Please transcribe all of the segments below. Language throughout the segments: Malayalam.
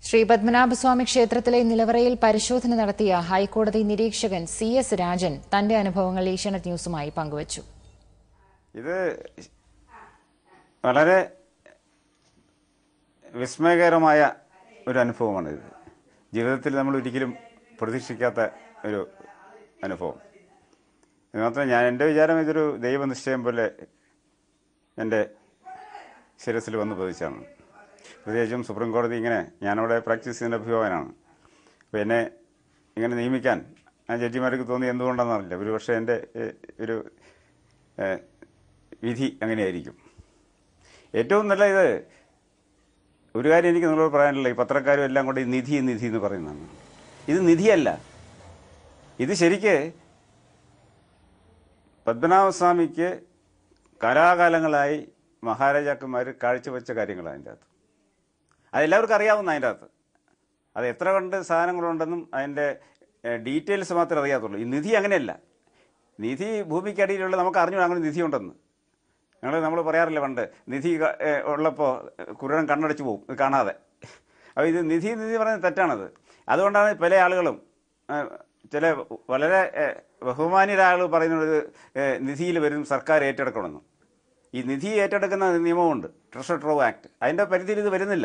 ശ്രീ പത്മനാഭസ്വാമി ക്ഷേത്രത്തിലെ നിലവറയിൽ പരിശോധന നടത്തിയ ഹൈക്കോടതി നിരീക്ഷകൻ സി എസ് രാജൻ തന്റെ അനുഭവങ്ങൾ ഏഷ്യാനെറ്റ് ന്യൂസുമായി പങ്കുവച്ചു ഇത് വളരെ വിസ്മയകരമായ ഒരു അനുഭവമാണ് ഇത് ജീവിതത്തിൽ നമ്മൾ ഒരിക്കലും പ്രതീക്ഷിക്കാത്ത ഒരു അനുഭവം ഇത് മാത്രം ഞാൻ എൻ്റെ വിചാരം ഇതൊരു ദൈവനിശ്ചയം പോലെ എൻ്റെ ശിരസിൽ വന്ന് പതിച്ചാണ് പ്രത്യേകിച്ചും സുപ്രീം കോടതി ഇങ്ങനെ ഞാനവിടെ പ്രാക്ടീസ് ചെയ്യുന്ന അഭിഭാവനാണ് അപ്പോൾ എന്നെ ഇങ്ങനെ നിയമിക്കാൻ ആ ജഡ്ജിമാർക്ക് തോന്നി എന്തുകൊണ്ടാണെന്ന് അറിയില്ല ഒരു പക്ഷേ എൻ്റെ ഏഹ്, ഒരു ഏഹ്, വിധി അങ്ങനെയായിരിക്കും ഏറ്റവും നല്ല ഇത് ഒരു കാര്യം എനിക്ക് നിങ്ങളോട് പറയാനുള്ള ഈ പത്രക്കാരും എല്ലാം കൂടി നിധി നിധി എന്ന് പറയുന്നതാണ് ഇത് നിധിയല്ല ഇത് ശരിക്ക് പത്മനാഭസ്വാമിക്ക് കലാകാലങ്ങളായി മഹാരാജാക്കന്മാർ കാഴ്ചവെച്ച കാര്യങ്ങളാണ് അതിൻ്റെ അകത്ത് അതെല്ലാവർക്കും അറിയാവുന്ന അതിൻ്റെ അകത്ത് അത് എത്ര കണ്ട് സാധനങ്ങളുണ്ടെന്നും അതിൻ്റെ ഡീറ്റെയിൽസ് മാത്രമേ അറിയാത്തുള്ളൂ ഈ നിധി അങ്ങനെയല്ല നിധി ഭൂമിക്കടിയിലുള്ള നമുക്ക് അറിഞ്ഞു അങ്ങനെ നിധി ഉണ്ടെന്ന് ഞങ്ങൾ നമ്മൾ പറയാറില്ല പണ്ട് നിധി ക- ഏ, ഉള്ളപ്പോൾ കുരുടൻ കണ്ണടച്ച് പോകും ഇത് കാണാതെ അപ്പോൾ ഇത് നിധി നിധി പറയുന്നത് തെറ്റാണത് അതുകൊണ്ടാണ് പല ആളുകളും ഏ, ചില വളരെ ഏ, ബഹുമാന്യരായ ആളുകൾ പറയുന്നത് നിധിയിൽ വരും സർക്കാർ ഏറ്റെടുക്കണമെന്ന് ഈ നിധി ഏറ്റെടുക്കുന്ന നിയമമുണ്ട് ട്രഷർ ട്രോവ് ആക്ട് അതിൻ്റെ പരിധിയിൽ ഇത് വരുന്നില്ല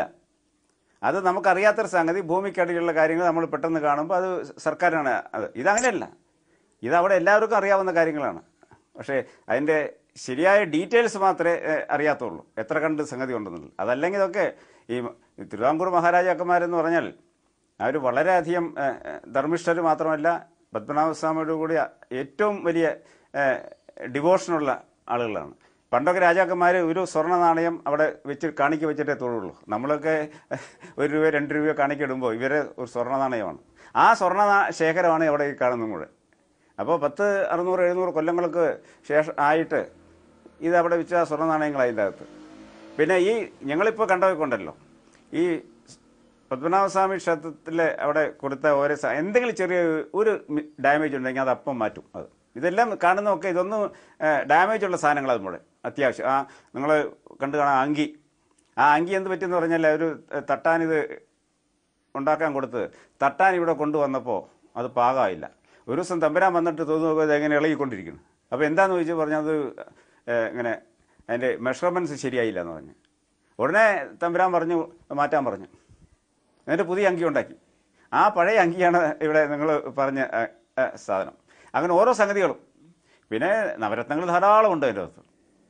അത് നമുക്കറിയാത്തൊരു സംഗതി ഭൂമിക്കടിയിലുള്ള കാര്യങ്ങൾ നമ്മൾ പെട്ടെന്ന് കാണുമ്പോൾ അത് സർക്കാരാണ് അത് ഇതങ്ങനെയല്ല ഇത് അവിടെ എല്ലാവർക്കും അറിയാവുന്ന കാര്യങ്ങളാണ് പക്ഷേ അതിൻ്റെ ശരിയായ ഡീറ്റെയിൽസ് മാത്രമേ ഏഹ്, അറിയാത്തുള്ളൂ എത്ര കണ്ട് സംഗതി ഉണ്ടെന്നുള്ളത് അതല്ലെങ്കിൽ ഇതൊക്കെ ഈ മ- ഈ തിരുവിതാംകൂർ മഹാരാജാക്കന്മാരെന്ന് പറഞ്ഞാൽ അവർ വളരെയധികം ഏഹ്, ഏഹ്, ധർമ്മിഷ്ഠർ മാത്രമല്ല പത്മനാഭസ്വാമിയോട് കൂടി ഏറ്റവും വലിയ ഏഹ്, ഡിവോഷനുള്ള ആളുകളാണ് പണ്ടൊക്കെ രാജാക്കന്മാർ ഒരു സ്വർണ്ണ നാണയം അവിടെ വെച്ച് കാണിക്ക വെച്ചിട്ടേ തൊഴുള്ളൂ നമ്മളൊക്കെ ഒരു രൂപ രണ്ട് രൂപ കാണിക്കിടുമ്പോൾ ഇവരെ ഒരു സ്വർണ്ണ നാണയമാണ് ആ സ്വർണ്ണ നാ- ശേഖരമാണ് അവിടെ ഈ കാണുന്നത് മുഴുവൻ അപ്പോൾ പത്ത് അറുന്നൂറ് എഴുന്നൂറ് കൊല്ലങ്ങൾക്ക് ശേഷം ആയിട്ട് ഇത് അവിടെ വെച്ച സ്വർണ്ണ നാണയങ്ങൾ അതിൻ്റെ അകത്ത് പിന്നെ ഈ ഞങ്ങളിപ്പോൾ കണ്ടവരുണ്ടല്ലോ ഈ പത്മനാഭസ്വാമി ക്ഷേത്രത്തിലെ അവിടെ കൊടുത്ത ഓരോ സ- എന്തെങ്കിലും ചെറിയ ഒരു ഡാമേജ് ഉണ്ടെങ്കിൽ അത് അപ്പം മാറ്റും അത് ഇതെല്ലാം കാണുന്നതൊക്കെ ഇതൊന്നും ഡാമേജ് ഉള്ള സാധനങ്ങൾ അത് മുഴുവൻ അത്യാവശ്യം ആ നിങ്ങൾ കണ്ടു കാണാം അങ്കി ആ അങ്കി എന്ത് പറ്റിയെന്ന് പറഞ്ഞാൽ ഒരു തട്ടാനിത് ഉണ്ടാക്കാൻ കൊടുത്ത് തട്ടാൻ ഇവിടെ കൊണ്ടുവന്നപ്പോൾ അത് പാകമായില്ല ഒരു ദിവസം തമ്പുരാൻ വന്നിട്ട് തോന്നുന്നു നോക്കുക ഇത് എങ്ങനെ ഇളകിക്കൊണ്ടിരിക്കുന്നു അപ്പോൾ എന്താണെന്ന് ചോദിച്ചു പറഞ്ഞാൽ അത് ഏഹ്, ഇങ്ങനെ അതിൻ്റെ മെഷർമെൻറ്റ്സ് ശരിയായില്ല എന്ന് പറഞ്ഞു ഉടനെ തമ്പുരാൻ പറഞ്ഞു മാറ്റാൻ പറഞ്ഞു എന്നിട്ട് പുതിയ അങ്കി ഉണ്ടാക്കി ആ പഴയ അങ്കിയാണ് ഇവിടെ നിങ്ങൾ പറഞ്ഞ ഏഹ്, ഏഹ്, സാധനം അങ്ങനെ ഓരോ സംഗതികളും പിന്നെ നവരത്നങ്ങൾ ധാരാളം ഉണ്ട് അതിൻ്റെ അകത്ത്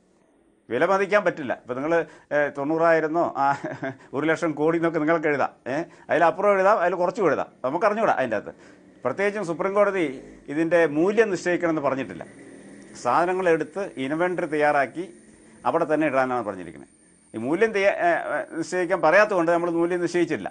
വില മതിക്കാൻ പറ്റില്ല ഇപ്പം നിങ്ങൾ തൊണ്ണൂറായിരുന്നോ ആ ഒരു ലക്ഷം കോടി എന്നൊക്കെ നിങ്ങൾക്ക് എഴുതാം ഏഹ് അതിലപ്പുറം എഴുതാം അതിൽ കുറച്ചും എഴുതാം നമുക്ക് അറിഞ്ഞുകൂടാ അതിൻ്റെ അകത്ത് പ്രത്യേകിച്ചും സുപ്രീം കോടതി ഇതിൻ്റെ മൂല്യം നിശ്ചയിക്കണമെന്ന് പറഞ്ഞിട്ടില്ല സാധനങ്ങൾ എടുത്ത് ഇൻവെൻറ്ററി തയ്യാറാക്കി അവിടെ തന്നെ ഇടാനാണ് പറഞ്ഞിരിക്കുന്നത് ഈ മൂല്യം തയ്യാ- ഏ, ഏ, നിശ്ചയിക്കാൻ പറയാത്തതുകൊണ്ട് നമ്മൾ മൂല്യം നിശ്ചയിച്ചില്ല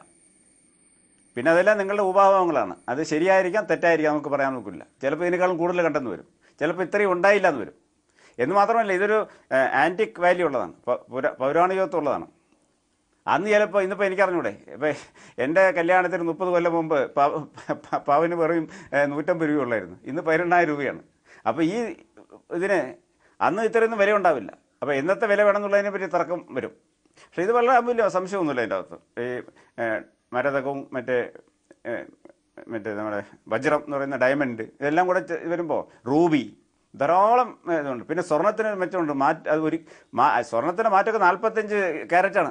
പിന്നെ അതെല്ലാം നിങ്ങളുടെ ഉപാഭവങ്ങളാണ് അത് ശരിയായിരിക്കാം തെറ്റായിരിക്കാം നമുക്ക് പറയാൻ നോക്കില്ല ചിലപ്പോൾ ഇതിനേക്കാളും കൂടുതൽ കണ്ടെന്ന് വരും ചിലപ്പോൾ ഇത്രയും ഉണ്ടായില്ല എന്ന് വരും എന്ന് മാത്രമല്ല ഇതൊരു ആൻറ്റിക് വാല്യൂ ഉള്ളതാണ് പ- പുര- പൗരാണികത്വം ഉള്ളതാണ് അന്ന് ചിലപ്പോൾ ഇന്നിപ്പോൾ എനിക്കറിഞ്ഞൂടെ ഇപ്പം എൻ്റെ കല്യാണത്തിന് മുപ്പത് കൊല്ലം മുമ്പ് പ- പ- പവന് വെറും ഏ, നൂറ്റമ്പത് രൂപ ഉള്ളായിരുന്നു ഇന്ന് പതിനെണ്ണായിരം രൂപയാണ് അപ്പോൾ ഈ ഇതിന് അന്ന് ഇത്രയൊന്നും വില ഉണ്ടാവില്ല അപ്പോൾ എന്നത്തെ വില വേണമെന്നുള്ളതിനെ പറ്റി തർക്കം വരും പക്ഷേ ഇത് വളരെ അമൂല്യ സംശയമൊന്നുമില്ല അതിൻ്റെ അകത്ത് ഈ ഏ, മരതകവും മറ്റേ ഏ, മറ്റേ നമ്മുടെ വജ്രം എന്ന് പറയുന്ന ഡയമണ്ട് ഇതെല്ലാം കൂടെ ചെ- വരുമ്പോൾ റൂബി ധാരാളം ഏ, ഇതുണ്ട് പിന്നെ സ്വർണത്തിന് ഒരു മെച്ചമുണ്ട് മാറ്റ് അത് ഒരു മാ സ്വർണത്തിന് മാറ്റമൊക്കെ നാൽപ്പത്തഞ്ച് ക്യാരറ്റാണ്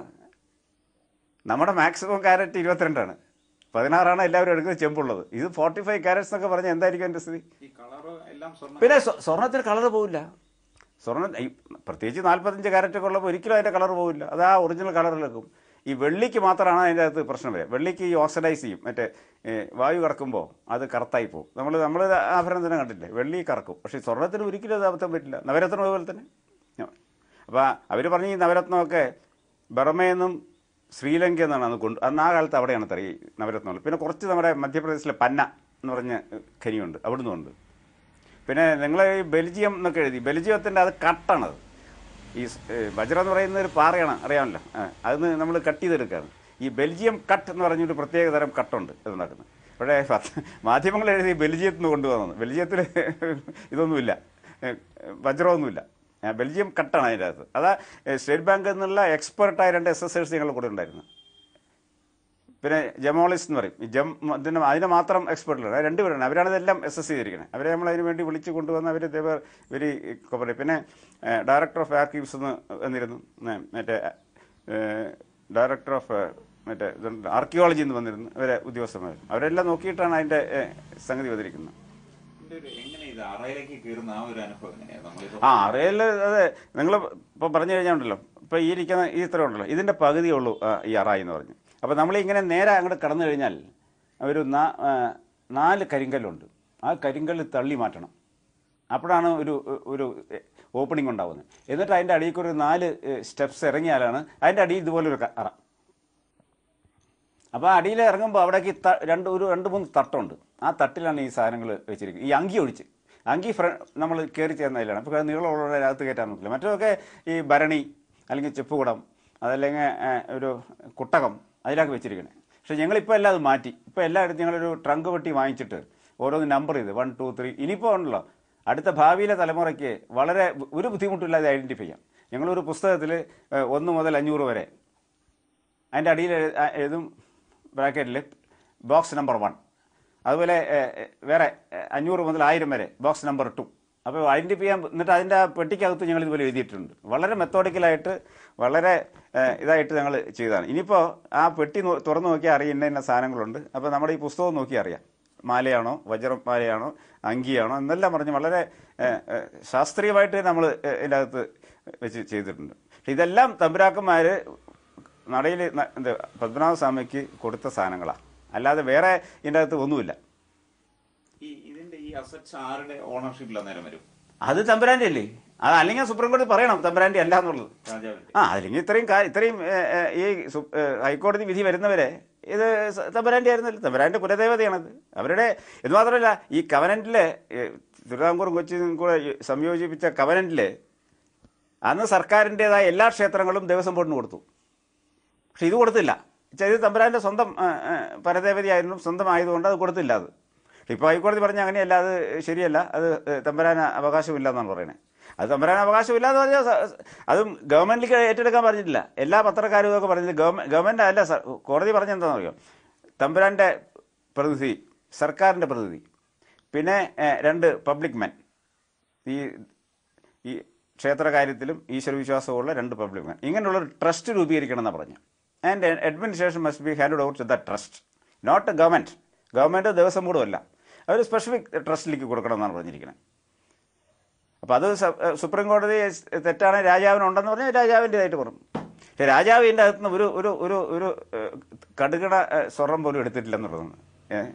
നമ്മുടെ മാക്സിമം ക്യാരറ്റ് ഇരുപത്തിരണ്ടാണ് പതിനാറാണ് എല്ലാവരും എടുക്കുന്നത് ചെമ്പുള്ളത് ഇത് ഫോർട്ടി ഫൈവ് ക്യാരറ്റ്സ് എന്നൊക്കെ പറഞ്ഞാൽ എന്തായിരിക്കും എൻ്റെ സ്ഥിതി ഈ കളറ് എല്ലാം സ്വർണ്ണ പിന്നെ സ്വ- സ്വർണ്ണത്തിന് കളർ പോവില്ല സ്വർണ്ണം ഈ പ്രത്യേകിച്ച് നാൽപ്പത്തഞ്ച് ക്യാരറ്റൊക്കെ ഉള്ളപ്പോൾ ഒരിക്കലും അതിൻ്റെ കളർ പോവില്ല അത് ആ ഒറിജിനൽ കളറിലേക്കും ഈ വെള്ളിക്ക് മാത്രമാണ് അതിൻ്റെ അകത്ത് പ്രശ്നം വരിക വെള്ളിക്ക് ഈ ഓക്സിഡൈസ് ചെയ്യും മറ്റേ ഏ, വായു കറക്കുമ്പോൾ അത് കറുത്തായി പോകും നമ്മൾ നമ്മൾ ആഭരണം തന്നെ കണ്ടില്ലേ വെള്ളി കറക്കും പക്ഷേ സ്വർണ്ണത്തിന് ഒരിക്കലും അത് അബദ്ധം പറ്റില്ല നവരത്നം അതുപോലെ തന്നെ അപ്പോൾ അവർ പറഞ്ഞ ഈ നവരത്നമൊക്കെ ബർമയിൽ നിന്നും ശ്രീലങ്ക എന്നാണ് അന്ന് കൊണ്ട് അന്ന് ആ കാലത്ത് അവിടെയാണ് തറി നവരത്നം പിന്നെ കുറച്ച് നമ്മുടെ മധ്യപ്രദേശിലെ പന്ന എന്ന് പറഞ്ഞ ഖനിയുണ്ട് അവിടുന്ന് ഉണ്ട് പിന്നെ നിങ്ങൾ ഈ ബെൽജിയം എന്നൊക്കെ എഴുതി ബെൽജിയത്തിൻ്റെ അത് കട്ടാണത് ഈ സ്- ഏ, വജ്രം എന്ന് പറയുന്ന ഒരു പാറയാണ് അറിയാമല്ലോ ആ, അതിന് നമ്മൾ കട്ട് ചെയ്തെടുക്കുകയാണ് ഈ ബെൽജിയം കട്ട് എന്ന് പറഞ്ഞൊരു പ്രത്യേക തരം കട്ടുണ്ട് ഇത് നടക്കുന്നത് പക്ഷേ പത്ത് മാധ്യമങ്ങൾ എഴുതി ബെൽജിയത്തിൽ നിന്ന് കൊണ്ടുവന്നത് ബെൽജിയത്തിൽ ഇതൊന്നുമില്ല ഏ, വജ്രമൊന്നുമില്ല ആ, ബെൽജിയം കട്ടാണ് അതിൻ്റെ അകത്ത് അതാ ഏ, സ്റ്റേറ്റ് ബാങ്കിൽ നിന്നുള്ള എക്സ്പെർട്ടായ രണ്ട് എസ് എസ് എൽസ് ഞങ്ങളുടെ കൂടെ ഉണ്ടായിരുന്നു പിന്നെ ജമോളിസ്റ്റ് എന്ന് പറയും ഈ ജം ഇതിന് അതിന് മാത്രം എക്സ്പെർട്ടുള്ള രണ്ടുപേരാണ് അവരാണ് ഇതെല്ലാം എസ് എസ് ചെയ്തിരിക്കുന്നത് അവരെ നമ്മൾ അതിന് വേണ്ടി വിളിച്ചു കൊണ്ടുവന്ന് അവർ ദേവർ വെരി കോപ്പറേറ്റ് പിന്നെ ഡയറക്ടർ ഓഫ് ആർക്കീവ്സ് എന്ന് വന്നിരുന്നു ഏ, മറ്റേ ഡയറക്ടർ ഓഫ് മറ്റേ ആർക്കിയോളജി എന്ന് വന്നിരുന്നു അവരെ ഉദ്യോഗസ്ഥന്മാർ അവരെല്ലാം നോക്കിയിട്ടാണ് അതിൻ്റെ ഏ, സംഗതി വന്നിരിക്കുന്നത് ഇതിന്റെ ഒരു എങ്ങനെ ഇത് അറയിലേക്ക് കയറുന്ന ആ ഒരു അനുഭവം എങ്ങനെയാണ് നമ്മളിപ്പോ ആ അറിയൽ അതെ നിങ്ങൾ ഇപ്പം പറഞ്ഞു കഴിഞ്ഞാണ്ടല്ലോ ഇപ്പം ഈ ഇരിക്കുന്ന ഈ ഇത്ര ഉണ്ടല്ലോ ഇതിൻ്റെ പകുതിയേ ഉള്ളൂ ആ, ഈ അറായി എന്ന് പറഞ്ഞു അപ്പോൾ നമ്മൾ ഇങ്ങനെ നേരെ അങ്ങോട്ട് കടന്നു കഴിഞ്ഞാൽ ഒരു നാ- ആ, നാല് കരിങ്കല്ലുണ്ട് ആ കരിങ്കല്ല് തള്ളി മാറ്റണം അപ്പോഴാണ് ഒരു ഒരു ഓപ്പണിംഗ് ഉണ്ടാവുന്നത് എന്നിട്ട് അതിൻ്റെ അടിയിൽ കൂടി ഒരു നാല് സ്റ്റെപ്സ് ഇറങ്ങിയാലാണ് അതിൻ്റെ അടിയിൽ ഇതുപോലൊരു ക- അറ അപ്പോൾ അടിയിൽ ഇറങ്ങുമ്പോൾ അവിടേക്ക് ഈ ത- രണ്ട് ഒരു രണ്ട് മൂന്ന് തട്ടുണ്ട് ആ തട്ടിലാണ് ഈ സാധനങ്ങൾ വെച്ചിരിക്കുന്നത് ഈ അങ്കി ഒഴിച്ച് അങ്കി ഫ്ര നമ്മൾ കയറി ചേർന്നതിലാണ് അപ്പോൾ നീളമുള്ളവരുടെ അകത്ത് കയറ്റാൻ നോക്കില്ല മറ്റൊക്കെ ഈ ഭരണി അല്ലെങ്കിൽ ചെപ്പുകുടം അതല്ലെങ്കിൽ ഏ, ഒരു കുട്ടകം അതിലൊക്കെ വെച്ചിരിക്കണേ പക്ഷേ ഞങ്ങളിപ്പോൾ എല്ലാം അത് മാറ്റി ഇപ്പോൾ എല്ലായിടത്തും ഞങ്ങളൊരു ട്രങ്ക് പെട്ടി വാങ്ങിച്ചിട്ട് ഓരോന്ന് നമ്പർ ചെയ്ത് വൺ ടു ത്രീ ഇനിയിപ്പോൾ ഉണ്ടല്ലോ അടുത്ത ഭാവിയിലെ തലമുറയ്ക്ക് വളരെ ഒരു ബുദ്ധിമുട്ടില്ലാതെ ഐഡൻറ്റിഫൈ ചെയ്യാം ഞങ്ങളൊരു പുസ്തകത്തിൽ ഒന്ന് മുതൽ അഞ്ഞൂറ് വരെ അതിൻ്റെ അടിയിൽ എഴു- ആ എഴുതും ബ്രാക്കറ്റിൽ ബോക്സ് നമ്പർ വൺ അതുപോലെ ഏ, ഏ, വേറെ ഏ, അഞ്ഞൂറ് മുതൽ ആയിരം വരെ ബോക്സ് നമ്പർ ടു അപ്പോൾ ഐഡൻറ്റിഫൈ ചെയ്യാൻ എന്നിട്ട് അതിൻ്റെ ആ പെട്ടിക്കകത്ത് ഞങ്ങൾ ഇതുപോലെ എഴുതിയിട്ടുണ്ട് വളരെ മെത്തോഡിക്കലായിട്ട് വളരെ ഏ, ഇതായിട്ട് ഞങ്ങൾ ചെയ്തതാണ് ഇനിയിപ്പോൾ ആ പെട്ടി നോ- തുറന്നു നോക്കിയാൽ അറിയാം ഇന്ന ഇന്ന സാധനങ്ങളുണ്ട് അപ്പോൾ നമ്മുടെ ഈ പുസ്തകം നോക്കി അറിയാം മാലയാണോ വജ്രം മാലയാണോ അങ്കിയാണോ എന്നെല്ലാം പറഞ്ഞ് വളരെ ഏ, ഏ, ശാസ്ത്രീയമായിട്ട് നമ്മൾ ഇതിൻ്റെ അകത്ത് വെച്ച് ചെയ്തിട്ടുണ്ട് പക്ഷെ ഇതെല്ലാം തമ്പുരാക്കന്മാർ നടയിൽ എന്ത് പത്മനാഭ സ്വാമിക്ക് കൊടുത്ത സാധനങ്ങളാണ് അല്ലാതെ വേറെ ഇതിൻ്റെ അകത്ത് ഒന്നുമില്ല ഈ ഇതിന്റെ ഈ അസറ്റ്സ് ആരുടെ ഓണർഷിപ്പിൽ അന്നേരം വരും അത് തമ്പുരാൻ്റെ അല്ലേ അത് അല്ലെങ്കിൽ സുപ്രീം കോടതി പറയണം തമ്പുരാൻ്റെ അല്ല എന്നുള്ളത് രാജാവിന്റെ ആ അല്ലെങ്കിൽ ഇത്രയും കാ- ഇത്രയും ഏ, ഏ, ഈ സു- ഏ, ഹൈക്കോടതി വിധി വരുന്നവരെ ഇത് സ- തമ്പുരാൻ്റെ ആയിരുന്നല്ലോ തമ്പുരാൻ്റെ കുലദേവതയാണത് അവരുടെ ഇത് മാത്രമല്ല ഈ കവനന്റിലെ തിരുവിതാംകൂറും കൊച്ചിയും കൂടെ ഈ സംയോജിപ്പിച്ച കവനന്റില് അന്ന് സർക്കാരിൻ്റെതായ എല്ലാ ക്ഷേത്രങ്ങളും ദേവസ്വം ബോർഡിന് കൊടുത്തു പക്ഷെ ഇത് കൊടുത്തില്ല വെച്ചാൽ ഇത് തമ്പുരാൻ്റെ സ്വന്തം ആ, ആ, പരദേവതയായിരുന്നു സ്വന്തം ആയതുകൊണ്ട് അത് കൊടുത്തില്ല അത് ഇപ്പോൾ ഹൈക്കോടതി പറഞ്ഞ അങ്ങനെയല്ല അത് ശരിയല്ല അത് തമ്പുരാന് അവകാശമില്ല എന്നാണ് പറയുന്നത് അത് തമ്പുരാൻ അവകാശമില്ല എന്ന് പറഞ്ഞാൽ സ- അതും ഗവൺമെന്റിലേക്ക് ഏറ്റെടുക്കാൻ പറഞ്ഞിട്ടില്ല എല്ലാ പത്രക്കാരും ഇതൊക്കെ പറഞ്ഞത് ഗവൺമെന്റ് ഗവൺമെന്റ് അല്ല സർ- കോടതി പറഞ്ഞെന്താണെന്ന് അറിയോ തമ്പുരാന്റെ പ്രതിനിധി സർക്കാരിന്റെ പ്രതിനിധി പിന്നെ ഏ, രണ്ട് പബ്ലിക് മെൻ ഈ ഈ ക്ഷേത്ര കാര്യത്തിലും ഈശ്വരവിശ്വാസമുള്ള രണ്ട് പബ്ലിക് മെൻ ഇങ്ങനെയുള്ള ഒരു ട്രസ്റ്റ് രൂപീകരിക്കണം എന്നാണ് പറഞ്ഞു and administration must be hand over to the trust not government government Devaswom ബോർഡും അല്ല അവർ സ്പെസിഫിക് ട്രസ്റ്റിലേക്ക് കൊടുക്കണം എന്നാണ് പറഞ്ഞിരിക്കുന്നത് അപ്പോൾ അത് സ- ഏഹ് സുപ്രീം കോടതി തെറ്റാണ് രാജാവിനുണ്ടെന്ന് പറഞ്ഞാൽ രാജാവിൻ്റെതായിട്ട് പറഞ്ഞു പക്ഷേ രാജാവ് ഇതിൻ്റെ അകത്തുനിന്ന് ഒരു ഒരു ഒരു ഒരു ഏഹ്, കടുകട ഏഹ്, സ്വർണം പോലും എടുത്തിട്ടില്ലെന്നുള്ളതാണ് ഏഹ്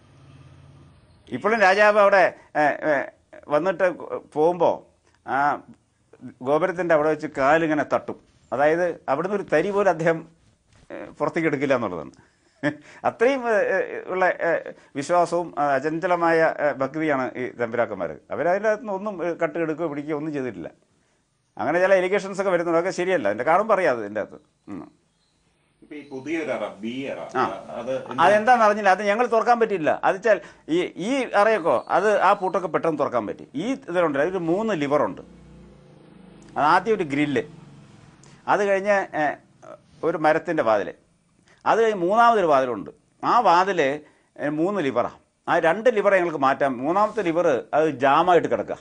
ഇപ്പോഴും രാജാവ് അവിടെ ഏഹ്, ഏഹ്, വന്നിട്ട് പോകുമ്പോൾ ആ ഗോപുരത്തിൻ്റെ അവിടെ വെച്ച് കാലിങ്ങനെ തട്ടും അതായത് അവിടുന്ന് ഒരു തരി പോലും അദ്ദേഹം ഏഹ്, പുറത്തേക്ക് എടുക്കില്ല എന്നുള്ളതാണ് അത്രയും ഏഹ്, ഏഹ്, ഉള്ള ഏഹ്, വിശ്വാസവും ആ, അചഞ്ചലമായ ഏഹ്, ഭക്തിയാണ് ഈ തമ്പുരാക്കന്മാർ അവരതിൻ്റെ അകത്തുനിന്ന് ഒന്നും ഏഹ്, കട്ടെടുക്കുകയോ പിടിക്കുകയോ ഒന്നും ചെയ്തിട്ടില്ല അങ്ങനെ ചില എലിഗേഷൻസ് ഒക്കെ വരുന്നുണ്ട് അതൊക്കെ ശരിയല്ല എൻ്റെ കാണും പറയാം അത് ഇതിൻ്റെ അകത്ത് ഉം. ഇപ്പൊ ഈ പുതിയൊരു അറ ബി അറ ആ. അത് അതെന്താണെന്ന് അറിഞ്ഞില്ല അത് ഞങ്ങൾ തുറക്കാൻ പറ്റില്ല അത് വെച്ചാൽ ഈ ഈ അറയൊക്കെ അത് ആ പൂട്ടൊക്കെ പെട്ടെന്ന് തുറക്കാൻ പറ്റി ഈ ഇതിലുണ്ട് അതിൽ മൂന്ന് ലിവറുണ്ട് അത് ആദ്യം ഒരു ഗ്രില്ല് അത് കഴിഞ്ഞ് ഏ, ഒരു മരത്തിൻ്റെ വാതിൽ അത് കഴിഞ്ഞ് മൂന്നാമതൊരു വാതിലുണ്ട് ആ വാതിൽ ഏ, മൂന്ന് ലിവറാണ് ആ രണ്ട് ലിവറെ ഞങ്ങൾക്ക് മാറ്റാം മൂന്നാമത്തെ ലിവർ അത് ജാമായിട്ട് കിടക്കുക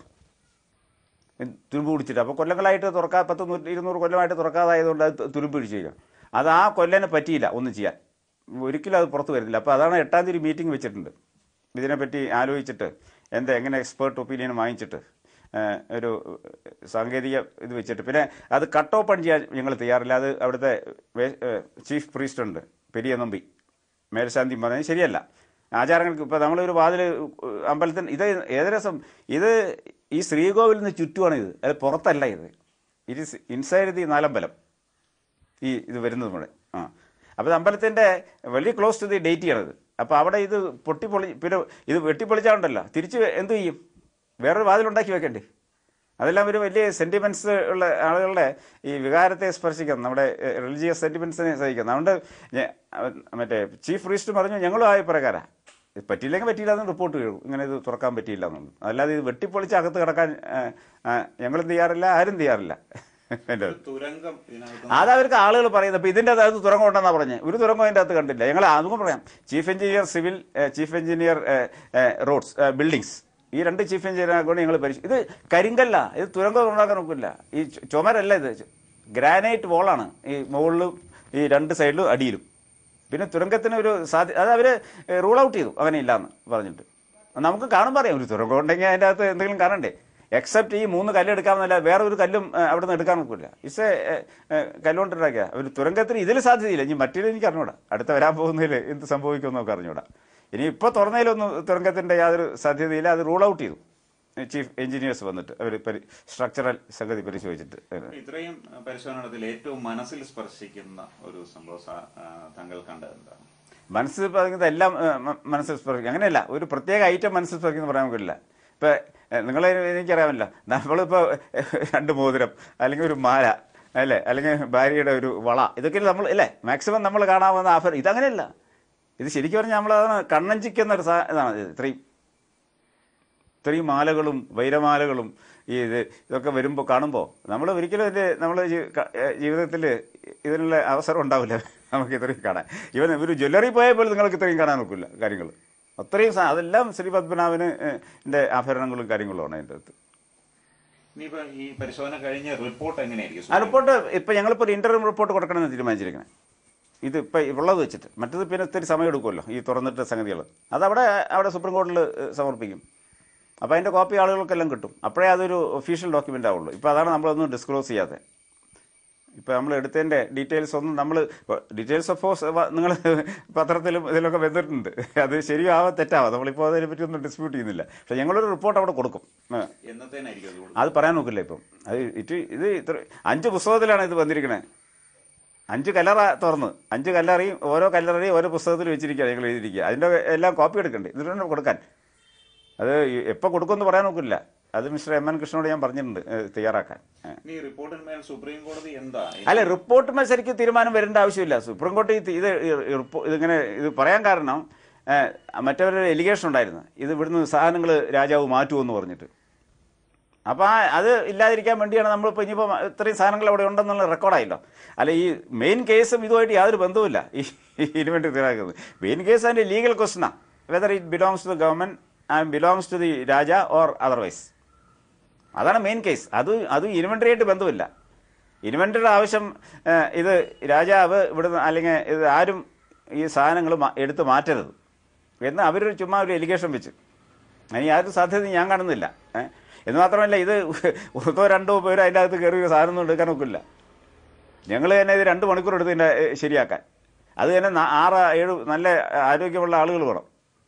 തുരുമ്പ് പിടിച്ചിട്ട് അപ്പോൾ കൊല്ലങ്ങളായിട്ട് തുറക്കാ പത്ത് നൂറ്റി ഇരുന്നൂറ് കൊല്ലമായിട്ട് തുറക്കാതായതുകൊണ്ട് അത് തുരുമ്പ് പിടിച്ചിരിക്കുക അത് ആ കൊല്ലനെ പറ്റിയില്ല ഒന്നും ചെയ്യാൻ ഒരിക്കലും അത് പുറത്ത് വരുന്നില്ല അപ്പോൾ അതാണ് എട്ടാം തീയതി മീറ്റിംഗ് വെച്ചിട്ടുണ്ട് ഇതിനെപ്പറ്റി ആലോചിച്ചിട്ട് എന്താ എങ്ങനെ എക്സ്പേർട്ട് ഒപ്പീനിയൻ വാങ്ങിച്ചിട്ട് ഏഹ്, ഒരു സാങ്കേതിക ഇത് വെച്ചിട്ട് പിന്നെ അത് കട്ട് ഓപ്പൺ ചെയ്യാൻ ഞങ്ങൾ തയ്യാറില്ല അത് അവിടുത്തെ ചീഫ് പ്രീസ്റ്റ് ഉണ്ട് പെരിയ നമ്പി മേൽശാന്തി പറഞ്ഞത് ശരിയല്ല ആചാരങ്ങൾക്ക് ഇപ്പോൾ നമ്മളൊരു വാതിൽ അമ്പലത്തിന് ഇത് ഏകദേശം ഇത് ഈ ശ്രീകോവിലിന് ചുറ്റുമാണ് ഇത് അത് പുറത്തല്ല ഇത് it is inside the nalambalam ഈ ഇത് വരുന്നത് മുഴുവൻ ആ അപ്പോൾ അമ്പലത്തിൻ്റെ വലിയ ക്ലോസ് ടു ദി ഡേറ്റ് ചെയ്യണത് അപ്പോൾ അവിടെ ഇത് പൊട്ടിപ്പൊളി പിന്നെ ഇത് വെട്ടിപ്പൊളിച്ചാണ്ടല്ലോ തിരിച്ച് എന്ത് ചെയ്യും വേറൊരു വാതിലുണ്ടാക്കി വെക്കണ്ടേ അതെല്ലാം ഒരു വലിയ സെന്റിമെന്റ്സ് ഉള്ള ആളുകളുടെ ഈ വികാരത്തെ സ്പർശിക്കണം നമ്മുടെ റിലീജിയസ് സെന്റിമെന്റ്സിനെ സഹിക്കണം അതുകൊണ്ട് ഞ- അവൻ മറ്റേ ചീഫ് പ്രീസ്റ്റ് പറഞ്ഞു ഞങ്ങളും ആ പ്രകാരം ഇത് പറ്റിയില്ലെങ്കിൽ പറ്റിയില്ല എന്ന് റിപ്പോർട്ട് ചെയ്യും ഇങ്ങനെ ഇത് തുറക്കാൻ പറ്റിയില്ല എന്നുള്ളത് അല്ലാതെ ഇത് വെട്ടിപ്പൊളിച്ച് അകത്ത് കിടക്കാൻ ഞങ്ങളും ചെയ്യാറില്ല ആരും ചെയ്യാറില്ല എൻ്റെ ഒരു തുരങ്കം ഇതിനകത്ത് അത് അവർക്ക് ആളുകൾ പറയുന്നത് ഇപ്പൊ ഇതിന്റെ അകത്ത് തുറങ്കം ഉണ്ടെന്നാ പറഞ്ഞത് ഒരു തുറങ്കം അതിന്റെ അകത്ത് കണ്ടില്ല ഞങ്ങൾ അതും പറയാം chief engineer civil chief engineer roads buildings ഈ രണ്ട് ചീഫ് എഞ്ചിനീയർ കൊണ്ട് ഞങ്ങൾ പരിശോധിച്ചു ഇത് കരിങ്കല്ല ഇത് തുരങ്കം ഉണ്ടാക്കാൻ നോക്കില്ല ഈ ചു- ചുമരല്ല ഇത് ഗ്രാനൈറ്റ് വോളാണ് ഈ മുകളിലും ഈ രണ്ട് സൈഡിലും അടിയിലും പിന്നെ തുരങ്കത്തിന് ഒരു സാധ്യത അത് അവര് റൂൾ ഔട്ട് ചെയ്തു അങ്ങനെ ഇല്ലാന്ന് പറഞ്ഞിട്ട് നമുക്ക് കാണുമ്പോൾ അറിയാം ഒരു തുരങ്കം ഉണ്ടെങ്കിൽ അതിൻ്റെ അകത്ത് എന്തെങ്കിലും കാണണ്ടേ എക്സെപ്റ്റ് ഈ മൂന്ന് കല്ല് എടുക്കാമെന്നല്ല വേറെ ഒരു കല്ലും ഏഹ്, അവിടെ നിന്ന് എടുക്കാൻ നോക്കില്ല ഇസ് കല്ലുകൊണ്ടുണ്ടാക്കിയ ഒരു തുരങ്കത്തിന് ഇതിൽ സാധ്യതയില്ല ഇനി മറ്റേത് എനിക്ക് അറിഞ്ഞൂടാ അടുത്ത വരാൻ പോകുന്നതിൽ എന്ത് സംഭവിക്കുമെന്ന് നമുക്ക് അറിഞ്ഞൂടാ ഇനി ഇപ്പോൾ തുറന്നതിലൊന്നും തുരങ്കത്തിന്റെ യാതൊരു സാധ്യതയില്ല അത് റൂൾ ഔട്ട് ചെയ്തു ചീഫ് എഞ്ചിനീയേഴ്സ് വന്നിട്ട് അവർ സ്ട്രക്ചറൽ സംഗതി പരിശോധിച്ചിട്ട് ഏഹ്, ഇത്രയും പരിശോധന നടത്തിയിൽ ഏറ്റവും മനസ്സിൽ സ്പർശിക്കുന്ന ഒരു സംഭവം സാ- ആ, താങ്കൾ കണ്ടത് എന്താണ് മനസ്സിൽ പറയുന്നത് എല്ലാം ഏഹ്, മ- മനസ്സിൽ സ്പർശിക്കും അങ്ങനെയല്ല ഒരു പ്രത്യേക ഐറ്റം മനസ്സിൽ സ്പർശിക്കുന്ന പറയാൻ പറ്റില്ല ഇപ്പൊ നിങ്ങൾ എനിക്കറിയാമല്ലോ നമ്മളിപ്പോ ഏഹ്, രണ്ട് മോതിരം അല്ലെങ്കിൽ ഒരു മാല അല്ലേ അല്ലെങ്കിൽ ഭാര്യയുടെ ഒരു വള ഇതൊക്കെ നമ്മൾ അല്ലേ മാക്സിമം നമ്മൾ കാണാവുന്ന ആഫർ ഇതങ്ങനെയല്ല ഇത് ശരിക്കും പറഞ്ഞാൽ നമ്മളതാണ് കണ്ണഞ്ചിക്കുന്ന ഒരു സാ- ഇതാണ് ഇത് ഇത്രയും ഇത്രയും മാലകളും വൈരമാലകളും ഈ ഇത് ഇതൊക്കെ വരുമ്പോൾ കാണുമ്പോൾ നമ്മൾ ഒരിക്കലും ഇതിൻ്റെ നമ്മൾ ജീവിതത്തിൽ ഇതിനുള്ള അവസരം ഉണ്ടാവില്ല നമുക്ക് ഇത്രയും കാണാൻ ഇവൻ ഒരു ജ്വല്ലറി പോയാൽ പോലും നിങ്ങൾക്ക് ഇത്രയും കാണാൻ നോക്കില്ല കാര്യങ്ങൾ അത്രയും സാ- അതെല്ലാം ശ്രീ പത്മനാഭന് ന്റെ ആഭരണങ്ങളും കാര്യങ്ങളും ആണ് അതിൻ്റെ അകത്ത് ഇനിയിപ്പോ ഈ പരിശോധന കഴിഞ്ഞ റിപ്പോർട്ട് എങ്ങനെയായിരിക്കും ആ റിപ്പോർട്ട് ഇപ്പം ഞങ്ങളിപ്പോൾ ഒരു ഇന്റർവ്യൂ റിപ്പോർട്ട് കൊടുക്കണമെന്ന് തീരുമാനിച്ചിരിക്കുന്നത് ഇത് ഇപ്പം ഉള്ളത് വെച്ചിട്ട് മറ്റത് പിന്നെ ഇത്തിരി സമയം എടുക്കുമല്ലോ ഈ തുറന്നിട്ട് സംഗതികൾ അതവിടെ അവിടെ സുപ്രീം കോടതിയിൽ ഏഹ്, സമർപ്പിക്കും അപ്പോൾ അതിൻ്റെ കോപ്പി ആളുകൾക്കെല്ലാം കിട്ടും അപ്പോഴേ അതൊരു ഒഫീഷ്യൽ ഡോക്യുമെൻ്റ് ആവുള്ളൂ ഇപ്പോൾ അതാണ് നമ്മളൊന്നും ഡിസ്ക്ലോസ് ചെയ്യാതെ ഇപ്പോൾ നമ്മൾ എടുത്തതിൻ്റെ ഡീറ്റെയിൽസ് ഒന്നും നമ്മൾ ഡീറ്റെയിൽസ് ഓഫ് കോഴ്സ് നിങ്ങൾ പത്രത്തിലും ഇതിലൊക്കെ വന്നിട്ടുണ്ട് അത് ശരിയാവാം തെറ്റാവാം നമ്മളിപ്പോൾ അതിനെ പറ്റി ഒന്നും ഡിസ്പ്യൂട്ട് ചെയ്യുന്നില്ല പക്ഷേ ഞങ്ങളൊരു റിപ്പോർട്ട് അവിടെ കൊടുക്കും ആ. എന്നത്തേനായിരിക്കും അത് കൂടുതൽ? അത് പറയാൻ നോക്കില്ല ഇപ്പം അത് ഇത് ഇത് ഇത്ര അഞ്ച് പുസ്തകത്തിലാണ് ഇത് വന്നിരിക്കുന്നത് അഞ്ച് കല്ലറ തുറന്ന് അഞ്ച് കല്ലറയും ഓരോ കല്ലറയും ഓരോ പുസ്തകത്തിൽ വെച്ചിരിക്കുക ഞങ്ങൾ എഴുതിയിരിക്കുക അതിൻ്റെ എല്ലാം കോപ്പി എടുക്കണ്ടേ ഇതിന് കൊടുക്കാൻ അത് എപ്പോൾ കൊടുക്കുമെന്ന് പറയാൻ നോക്കില്ല അത് മിസ്റ്റർ എം എൻ കൃഷ്ണനോട് ഞാൻ പറഞ്ഞിട്ടുണ്ട് ഏഹ്, തയ്യാറാക്കാൻ ഏഹ്. ഇനി ഈ റിപ്പോർട്ടിന്മേൽ സുപ്രീം കോടതി എന്താ അല്ല റിപ്പോർട്ട് മത്സരിക്ക് തീരുമാനം വരേണ്ട ആവശ്യമില്ല സുപ്രീം കോടതി ഇത് ഇത് ഈ റിപ്പോ- ഇതിങ്ങനെ ഇത് പറയാൻ കാരണം ഏഹ്, മറ്റവരുടെ എലിഗേഷൻ ഉണ്ടായിരുന്നു ഇത് ഇവിടുന്ന് സാധനങ്ങൾ രാജാവ് മാറ്റുമെന്ന് പറഞ്ഞിട്ട് അപ്പോൾ ആ അത് ഇല്ലാതിരിക്കാൻ വേണ്ടിയാണ് നമ്മളിപ്പോൾ ഇനിയിപ്പോൾ ഇത്രയും സാധനങ്ങൾ അവിടെ ഉണ്ടെന്നുള്ള റെക്കോർഡായല്ലോ അല്ല ഈ മെയിൻ കേസും ഇതുമായിട്ട് യാതൊരു ബന്ധവുമില്ല ഈ ഇതിനു വേണ്ടി തീരാക്കുന്നത് മെയിൻ കേസ് അതിൻ്റെ ലീഗൽ ക്വസ്റ്റനാണ് whether it belongs to the government and belongs to the Raja or otherwise അതാണ് മെയിൻ കേസ് അത് അത് ഇൻവെന്ററി ആയിട്ട് ബന്ധമില്ല ഇൻവെന്ററിയുടെ ആവശ്യം ഏഹ്, ഇത് രാജാവ് ഇവിടുന്ന് അല്ലെങ്കിൽ ഇത് ആരും ഈ സാധനങ്ങൾ മാ- എടുത്ത് മാറ്റരുത് എന്ന് അവരൊരു ചുമ്മാ ഒരു എലിഗേഷൻ വെച്ച് അതിന് യാതൊരു സാധ്യതയും ഞാൻ കാണുന്നില്ല ഏഹ്. എന്ന് മാത്രമല്ല ഇത് ഒന്നോ രണ്ടോ പേര് അതിൻ്റെ അകത്ത് കയറി ഒരു സാധനം ഒന്നും എടുക്കാൻ ഒക്കില്ല ഞങ്ങൾ തന്നെ ഇത് രണ്ട് മണിക്കൂർ എടുത്ത് ഇതിൻ്റെ ഏഹ്, ശരിയാക്കാൻ അത് തന്നെ ന- ആറ് ഏഴ് നല്ല ആരോഗ്യമുള്ള ആളുകൾ വേണം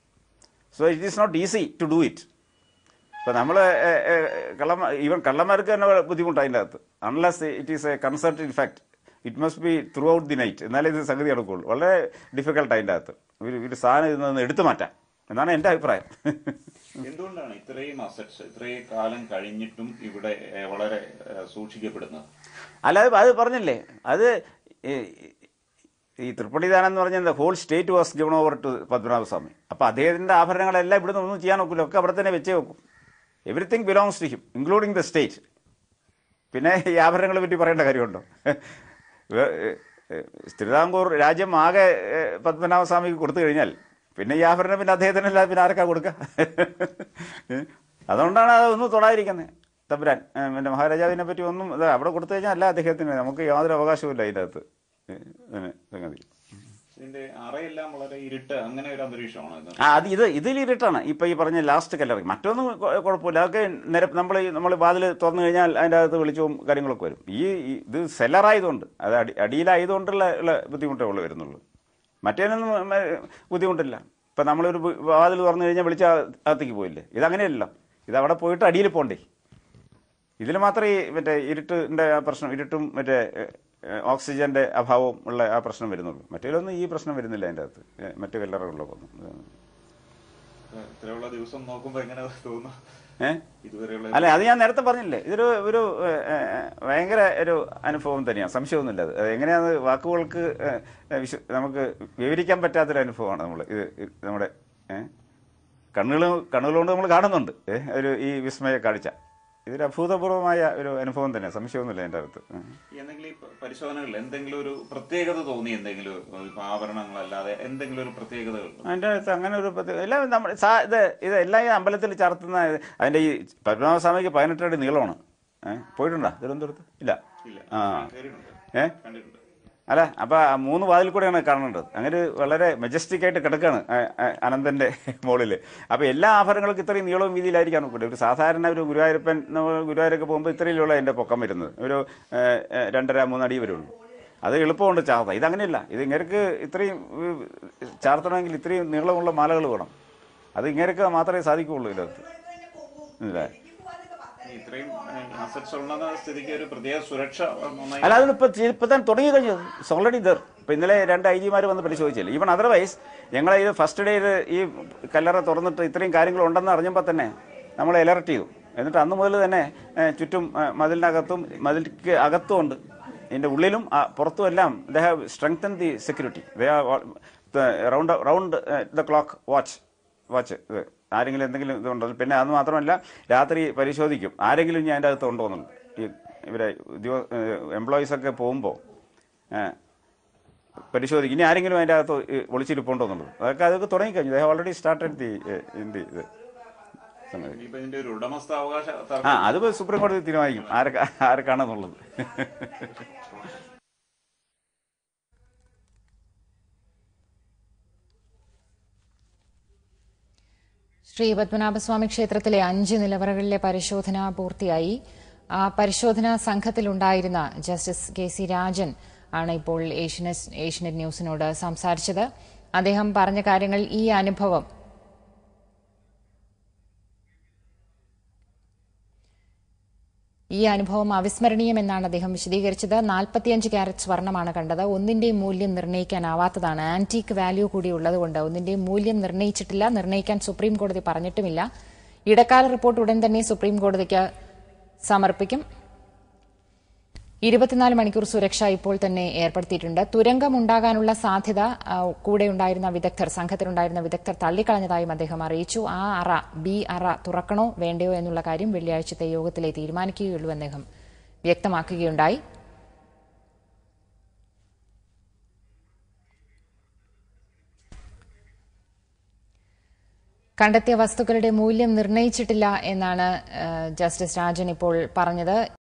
so it is not easy to do it ഇപ്പം നമ്മൾ കള്ളന്മാർ ഈവൻ കള്ളന്മാർക്ക് തന്നെ ബുദ്ധിമുട്ടാണ് അതിൻ്റെ അകത്ത് unless it is a consult in fact it must be throughout the night എന്നാലേ ഇത് സംഗതി നടക്കുകയുള്ളൂ വളരെ ഡിഫിക്കൽട്ട് അതിൻ്റെ അകത്ത് ഒരു ഒരു സാധനം ഇതിൽ നിന്ന് എടുത്തു മാറ്റാം എന്നാണ് എൻ്റെ അഭിപ്രായം എന്തുകൊണ്ടാണ് ഇത്രയും അസറ്റ്സ് ഇത്രയും കാലം കഴിഞ്ഞിട്ടും ഇവിടെ ഏഹ്, വളരെ ഏഹ്, സൂക്ഷിക്കപ്പെടുന്നത് അല്ലാതെ അത് പറഞ്ഞില്ലേ അത് ഈ- ഈ തൃപ്പടിദാനം എന്ന് പറഞ്ഞാൽ whole state was given over to Padmanabhaswamy അപ്പോൾ അദ്ദേഹത്തിൻ്റെ ആഭരണങ്ങളെല്ലാം ഇവിടുന്ന് ഒന്നും ചെയ്യാൻ നോക്കില്ല ഒക്കെ അവിടെ തന്നെ വെച്ചേ വെക്കും everything belongs to him including the state പിന്നെ ഈ ആഭരണങ്ങളെ പറ്റി പറയേണ്ട കാര്യമുണ്ടോ വേ- ഏഹ് തിരുവിതാംകൂർ രാജ്യം ആകെ ഏഹ് പത്മനാഭസ്വാമിക്ക് കൊടുത്തു കഴിഞ്ഞാൽ പിന്നെ ഈ ആഭരണം പിന്നെ അദ്ദേഹത്തിനല്ല പിന്നെ ആർക്കാ കൊടുക്കുക ഏഹ് അതുകൊണ്ടാണ് അതൊന്നും തൊടാതിരിക്കുന്നത് തമ്പുരാൻ ഏഹ് പിന്നെ മഹാരാജാവിനെ പറ്റി ഒന്നും ഇത് അവിടെ കൊടുത്തു കഴിഞ്ഞാൽ അല്ല അദ്ദേഹത്തിന് നമുക്ക് യാതൊരു അവകാശവും ഇല്ല അതിൻ്റെ അകത്ത് ഏഹ് ഇതിന് സംഗതി ഇതിന്റെ അറയെല്ലാം വളരെ ഇരുട്ട് അങ്ങനെ ഒരു അന്തരീക്ഷമാണ് ഇത് ആ അത് ഇത് ഇതിൽ ഇരുട്ടാണ് ഇപ്പൊ ഈ പറഞ്ഞ ലാസ്റ്റ് കല്ലറി മറ്റൊന്നും കൊ- കുഴപ്പമില്ല അതൊക്കെ നിര നമ്മൾ നമ്മൾ വാതിൽ തുറന്നു കഴിഞ്ഞാൽ അതിൻ്റെ അകത്ത് വെളിച്ചവും കാര്യങ്ങളൊക്കെ വരും ഈ ഈ- ഇത് സെല്ലറായതുകൊണ്ട് അത് അടി അടിയിലായതുകൊണ്ടുള്ള ഉള്ള ബുദ്ധിമുട്ടേ ഉള്ളൂ വരുന്നുള്ളൂ മറ്റേനൊന്നും ഉം, ഏ, ബുദ്ധിമുട്ടില്ല ഇപ്പം നമ്മളൊരു വ- വാതിൽ തുറന്നു കഴിഞ്ഞാൽ വെളിച്ച അകത്തേക്ക് പോയില്ലേ ഇതങ്ങനെയല്ല ഇത് അവിടെ പോയിട്ട് അടിയിൽ പോണ്ടേ ഇതിൽ മാത്രമേ ഈ മറ്റേ ഇരുട്ടിൻ്റെ ആ പ്രശ്നം ഇരുട്ടും മറ്റേ ഏ, ഏ, ഓക്സിജന്റെ അഭാവവും ഉള്ള ആ പ്രശ്നം വരുന്നുള്ളൂ മറ്റേലൊന്നും ഈ പ്രശ്നം വരുന്നില്ല അതിൻ്റെ അകത്ത് ഏ, മറ്റു കല്ലറകളിലൊക്കെ ഒന്നും ഇത്രയുള്ള ദിവസം നോക്കുമ്പോ എങ്ങനെ തോന്നുന്നു ഏഹ് ഇതുവരെയുള്ള അല്ല അത് ഞാൻ നേരത്തെ പറഞ്ഞില്ലേ ഇതൊരു ഒരു ഏ, ഏ, ഭയങ്കര ഒരു അനുഭവം തന്നെയാണ് സംശയമൊന്നുമില്ല അത് അത് എങ്ങനെയാണ് വാക്കുകൾക്ക് ഏ, ഏ, വിശ്വ നമുക്ക് വിവരിക്കാൻ പറ്റാത്തൊരു അനുഭവമാണ് നമ്മൾ ഇത് ഇത് നമ്മുടെ ഏഹ് കണ്ണുകൾ കണ്ണുകളുകൊണ്ട് നമ്മൾ കാണുന്നുണ്ട് ഏ, ഒരു ഈ വിസ്മയ കാഴ്ച ഇതൊരു അഭൂതപൂർവമായ ഒരു അനുഭവം തന്നെ സംശയമൊന്നുമില്ല എൻ്റെ അകത്ത് ഉം. എന്തെങ്കിലും ഈ പരിശോധനകളിൽ എന്തെങ്കിലും ഒരു പ്രത്യേകത തോന്നി എന്തെങ്കിലും ഇപ്പൊ ആഭരണങ്ങളല്ലാതെ എന്തെങ്കിലും ഒരു പ്രത്യേകതകൾ അതിൻ്റെ അകത്ത് അങ്ങനെ ഒരു പ്രത്യേക എല്ലാം നമ്മൾ സാ ഇത് ഇത് എല്ലാം ഈ അമ്പലത്തിൽ ചാർത്തുന്ന അതിൻ്റെ ഈ പത്മനാഭസ്വാമിക്ക് പതിനെട്ടടി നീളമാണ് ഏഹ് പോയിട്ടുണ്ടോ തിരുവനന്തപുരത്ത് ഇല്ല ഇല്ല ആ കയറിയിട്ടുണ്ട് ഏ കണ്ടിട്ടുണ്ട് അല്ല അപ്പൊ ആ മൂന്ന് വാതിൽ കൂടെയാണ് കാണേണ്ടത് അങ്ങനെ വളരെ മെജസ്റ്റിക് ആയിട്ട് കിടക്കാണ് അനന്തന്റെ മുകളിൽ അപ്പൊ എല്ലാ ആഭരണങ്ങൾക്കും ഇത്രയും നീളവും വീതിയിലായിരിക്കാൻ നോക്കട്ടെ ഒരു സാധാരണ ഒരു ഗുരുവായൂരപ്പൻ നമ്മൾ ഗുരുവായൂരൊക്കെ പോകുമ്പോൾ ഇത്രയിലുള്ള അതിന്റെ പൊക്കം വരുന്നത് ഒരു ഏ, ഏ, രണ്ടര മൂന്നടി വരുള്ളൂ അത് എളുപ്പമുണ്ട് ചാർത്ത ഇതങ്ങനെയല്ല ഇത് ഇങ്ങനെക്ക് ഇത്രയും ഉം, ചാർത്തണമെങ്കിൽ ഇത്രയും നീളമുള്ള മാലകൾ വേണം അത് ഇങ്ങനെയൊക്കെ മാത്രമേ സാധിക്കുകയുള്ളൂ ഇതിനകത്ത് ഇല്ലേ ഇത്രയും അസറ്റ്സ് ഉള്ള സ്ഥിതിക്ക് ഒരു പ്രത്യേക സുരക്ഷ നന്നായി അല്ല അതിപ്പോ ഇപ്പൊ തന്നെ തുടങ്ങി കഴിഞ്ഞു ഓൾറെഡി ദർ ഇപ്പൊ ഇന്നലെ രണ്ട് ഐ ജിമാർ വന്ന് പരിശോധിച്ചില്ല ഈവൻ അതർവൈസ് ഞങ്ങളെ ഇത് ഫസ്റ്റ് ഡേയിൽ ഈ കല്ലറ തുറന്നിട്ട് ഇത്രയും കാര്യങ്ങൾ ഉണ്ടെന്ന് അറിഞ്ഞപ്പോൾ തന്നെ നമ്മൾ അലർട്ട് ചെയ്തു എന്നിട്ട് അന്ന് മുതൽ തന്നെ ഏ, ചുറ്റും ഏ, മതിലിനകത്തും മതിലിക്ക് അകത്തും ഉണ്ട് ഇതിന്റെ ഉള്ളിലും ആ, പുറത്തും എല്ലാം they have strengthen the security they round round the clock watch watch ഇത് ആരെങ്കിലും എന്തെങ്കിലും ഇതുണ്ടോ പിന്നെ അത് മാത്രമല്ല രാത്രി പരിശോധിക്കും ആരെങ്കിലും ഇനി അതിൻ്റെ അകത്ത് ഉണ്ടോ എന്നുള്ളത് ഈ ഇവരെ ഉദ്യോഗ എംപ്ലോയീസ് ഒക്കെ പോകുമ്പോൾ പരിശോധിക്കും ഇനി ആരെങ്കിലും അതിൻ്റെ അകത്ത് ഈ ഒളിച്ചിരിപ്പുണ്ടോ എന്നുള്ളത് അതൊക്കെ അതൊക്കെ തുടങ്ങിക്കഴിഞ്ഞു they already started the in the ഇത് സംഗതി ഇപ്പൊ ഇതിന്റെ ഒരു ഉടമസ്ഥാവകാശ ആ തർക്കം അത് സുപ്രീം കോടതി തീരുമാനിക്കും ആരൊക്കെ ആരൊക്കെയാണെന്നുള്ളത് ശ്രീ പത്മനാഭസ്വാമി ക്ഷേത്രത്തിലെ അഞ്ച് നിലവറകളിലെ പരിശോധന പൂർത്തിയായി ആ പരിശോധനാ സംഘത്തിലുണ്ടായിരുന്ന ജസ്റ്റിസ് കെ സി രാജൻ ആണ് ഇപ്പോൾ ഏഷ്യനെറ്റ് ഏഷ്യനെറ്റ് ന്യൂസിനോട് സംസാരിച്ചത് അദ്ദേഹം പറഞ്ഞ കാര്യങ്ങൾ ഈ അനുഭവം ഈ അനുഭവം അവിസ്മരണീയമെന്നാണ് അദ്ദേഹം വിശദീകരിച്ചത് നാൽപ്പത്തിയഞ്ച് ക്യാരറ്റ് സ്വർണമാണ് കണ്ടത് ഒന്നിന്റെയും മൂല്യം നിർണ്ണയിക്കാനാവാത്തതാണ് ആന്റീക്ക് വാല്യൂ കൂടി ഉള്ളതുകൊണ്ട് ഒന്നിന്റെയും മൂല്യം നിർണ്ണയിച്ചിട്ടില്ല നിർണ്ണയിക്കാൻ സുപ്രീം കോടതി പറഞ്ഞിട്ടുമില്ല ഇടക്കാല റിപ്പോർട്ട് ഉടൻ തന്നെ സുപ്രീം കോടതിക്ക് സമർപ്പിക്കും ഇരുപത്തിനാല് മണിക്കൂർ സുരക്ഷ ഇപ്പോൾ തന്നെ ഏർപ്പെടുത്തിയിട്ടുണ്ട് തുരങ്കമുണ്ടാകാനുള്ള സാധ്യത ആ, കൂടെയുണ്ടായിരുന്ന വിദഗ്ധർ സംഘത്തിലുണ്ടായിരുന്ന വിദഗ്ധർ തള്ളിക്കളഞ്ഞതായും അദ്ദേഹം അറിയിച്ചു ആ അറ ബി അറ തുറക്കണോ വേണ്ടയോ എന്നുള്ള കാര്യം വെള്ളിയാഴ്ചത്തെ യോഗത്തിലെ തീരുമാനിക്കുകയുള്ളൂ എന്ന് അദ്ദേഹം വ്യക്തമാക്കുകയുണ്ടായി കണ്ടെത്തിയ വസ്തുക്കളുടെ മൂല്യം നിർണ്ണയിച്ചിട്ടില്ല എന്നാണ് ആ, ജസ്റ്റിസ് രാജൻ ഇപ്പോൾ പറഞ്ഞത്